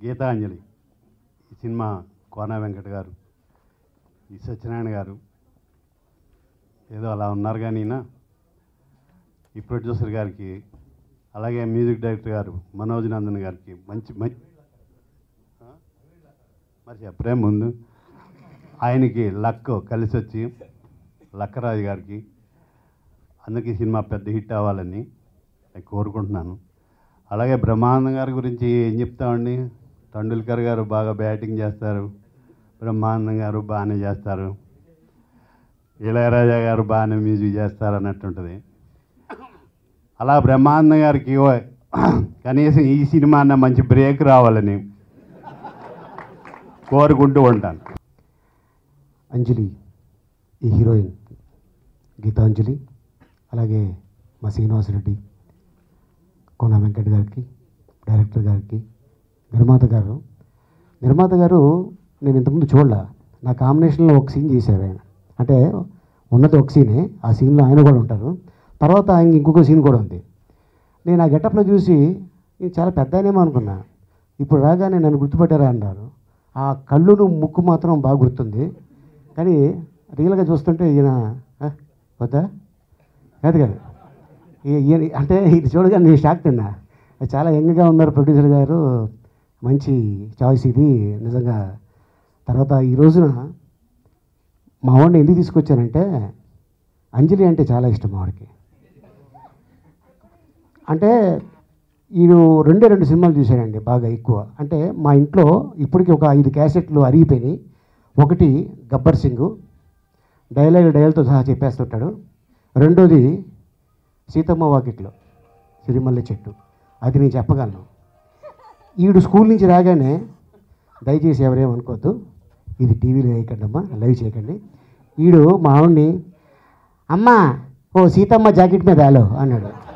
గీతాంజలి ఈ సినిమా కోన వెంకట గారు ఈ సత్యనారాయణ గారు ఏదో అలా ఉన్నారు కానీ ఈయన ఈ ప్రొడ్యూసర్ గారికి అలాగే మ్యూజిక్ డైరెక్టర్ గారు మనోజ్ నందన్ గారికి మంచి మంచి ఆ? మరి చెప్పరే ముందు ఆయనకి లక్ కలిసి వచ్చి లక్కరాజు గారికి అందుకే ఈ సినిమా పెద్ద హిట్ అవ్వాలని నేను కోరుకుంటున్నాను అలాగే బ్రహ్మానందం గారి గురించి ఏం చెప్తామండి టండూల్కర్ గారు బాగా బ్యాటింగ్ చేస్తారు బ్రహ్మానందం గారు బాగానే చేస్తారు ఇళయరాజా గారు బాగానే మ్యూజిక్ చేస్తారు అన్నట్టుంటుంది అలా బ్రహ్మానందం గారికి ఓ- కనీసం ఈ సినిమా అన్న మంచి బ్రేక్ రావాలని కోరుకుంటూ ఉంటాను అంజలి ఈ హీరోయిన్ గీతాంజలి అలాగే మా శ్రీనివాసరెడ్డి కోన వెంకట్ గారికి డైరెక్టర్ గారికి నిర్మాత గారు నిర్మాత గారు నేను ఇంతకుముందు చూడలే నా కాంబినేషన్లో ఒక సీన్ చేశారు ఆయన అంటే ఉన్నది ఒక సీనే ఆ సీన్లో ఆయన కూడా ఉంటారు తర్వాత ఆయన ఇంకొక సీన్ కూడా ఉంది నేను ఆ గెటప్లో చూసి ఇది చాలా పెద్ద ఆయనేమో అనుకున్నా ఇప్పుడు రాగానే నన్ను గుర్తుపట్టారా అన్నారు ఆ కళ్ళును ముక్కు మాత్రం బాగా గుర్తుంది కానీ రియల్గా చూస్తుంటే ఈయన "ఆ, వద్దా కాదు కాదు ఈ- ఈయన అంటే ఇది చూడగానే నేను షాక్ తిన్నా చాలా యంగ్గా ఉన్నారు ప్రొడ్యూసర్ గారు మంచి చాయిస్ ఇది నిజంగా తర్వాత ఈ రోజున మా వాడిని ఎందుకు తీసుకొచ్చానంటే అంజలి అంటే చాలా ఇష్టం మా వాడికి అంటే ఈడు రెండే రెండు సినిమాలు చూశానండి బాగా ఎక్కువ అంటే మా ఇంట్లో ఇప్పటికి ఒక ఐదు క్యాసెట్లు అరిగిపోయినాయి ఒకటి గబ్బర్ సింగ్ డైలాగ్ డయల్తో సహా చెప్పేస్తుంటాడు రెండోది సీతమ్మ వాకిట్లో సిరిమల్లె చెట్టు అది నేను చెప్పగలను ఈడు స్కూల్ నుంచి రాగానే దయచేసి ఎవరేమనుకోవద్దు ఇది టీవీలో వేయకండి అమ్మా లైవ్ చేయకండి ఈడు మా ఆవిడ్ని అమ్మా ఓ సీతమ్మ జాకెట్ మీద ఆలో అన్నాడు